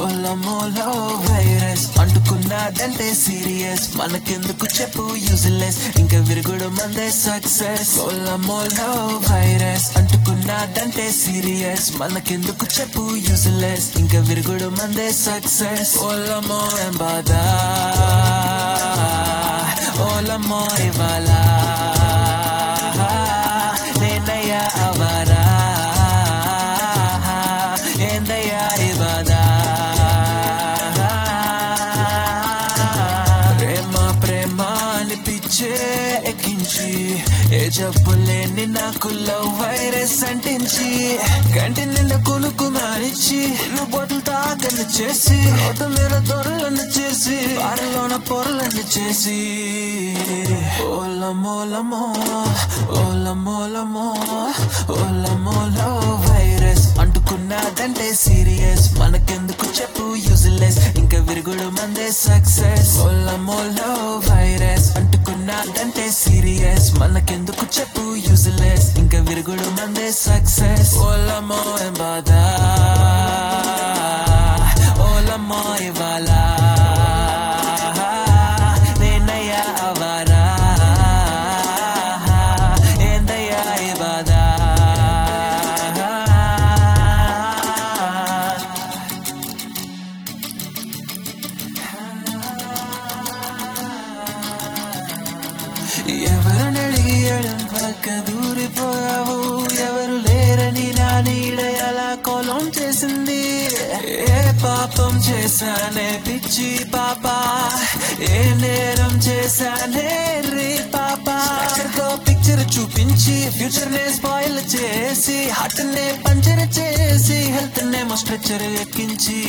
ఓలమోలో virus అంటుకున్నదంటే serious మనకెందుకు చెప్పు యూజ్లెస్ ఇంకా విరుగుడు మందే సక్సెస్ ఓలమోలో వైరస్ అంటుకున్నదంటే సీరియస్ మనకెందుకు చెప్పు యూజ్లెస్ ఇంకా విరుగుడు మందే సక్సెస్ ఓలమో ఏం బాధ ఓలమో ఇవాళ నేనయ్యా అవరా ఏందయ్యా ఇవాదా ప్రేమ ప్రేమ అనిపించే ఎక్కించి ఏ జబ్బు లేని నాకు లవ్ వైరస్ అంటించి కంటి నిండా కొనుక్కు మారిచ్చి నువ్వు బొట్టలు తాగని చేసి రోడ్డు మీద దొరలను చేసి వారిలోన పొరలను చేసి ఓలమోలమో ఓలమోలమో ఓలమోలో వైరస్ అంటుకున్నదంటే సీరియస్ మనకెందుకు చెప్పు యూజ్లెస్ ఇంకా విరుగుడు మందే సక్సెస్ ఓలమోలో వైరస్ అంటుకున్నదంటే సీరియస్ మనకెందుకు చెప్పు యూజ్లెస్ ఇంకా విరుగుడు మందే సక్సెస్ ఓలమో ఏం బాధ ఓలమో ఇవాళ నేనయ్యా అవరా ఏందయ్యా ఇవాదా ఎవరు అడిగడం పక్క దూరిపోయావు ఎవరు లేరని నా నీడ ఎలా కోలం చేసింది ఏ పాపం చేశానే పిచ్చి పాప ఏ నేరం చేశానే రే పాప పిక్చర్ చూపించి ఫ్యూచర్ నే స్పాయిల్ చేసి హార్ట్ నే పంచర్ చేసి హెల్త్ నే స్ట్రెచర్ ఎక్కించి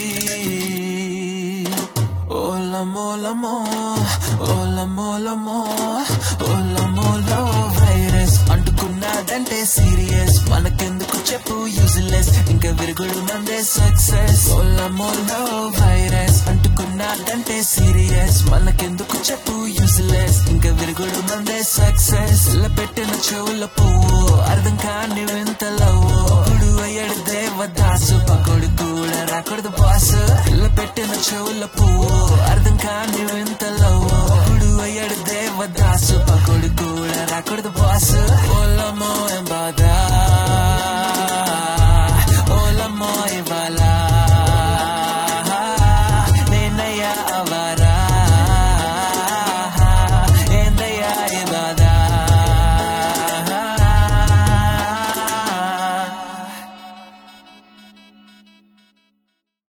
ఓలమోలమో ఓలమోలమో ఓలమోలో వైరస్ అంటుకున్నదంటే సీరియస్ మనకెందుకు చెప్పు యూజ్లెస్ ఇంకా విరుగుడు మందే సక్సెస్ ఓలమోలో వైరస్ అంటుకున్నదంటే సీరియస్ మనకెందుకు చెప్పు యూజ్లెస్ ఇంకా విరుగుడు మందే సక్సెస్ పెట్టిన చెవుల పువ్వు అర్థం కాని వింతలో గుడు అయ్యాడు దేవదాసు పకోడు కూడా రాకూడదు బాస్ ఇల్ల పెట్టిన చెవుల పువ్వు అర్థం కాని వింతలో గుడు అయ్యాడు దేవదాసు పకోడు కూడా రాకూడదు బాస్ ఓ